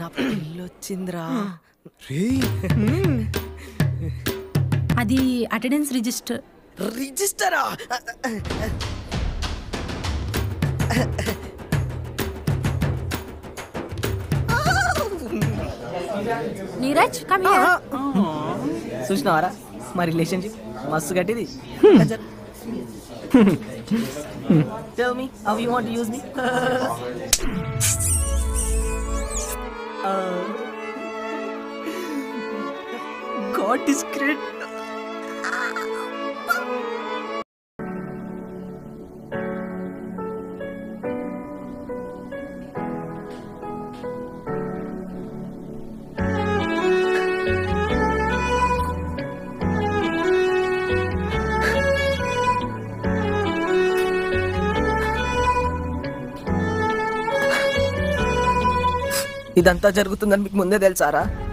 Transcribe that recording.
నా పిల్లొచ్చిందిరా అది అటెండెన్స్ రిజిస్టర్ రిజిస్టరా నీరజ్ కమ్ చూసినావారా మా రిలేషన్షిప్ మస్తు గట్టిది Tell me how you want to use me. Uh, God is great. ఇదంతా జరుగుతుందని మీకు ముందే తెలుసారా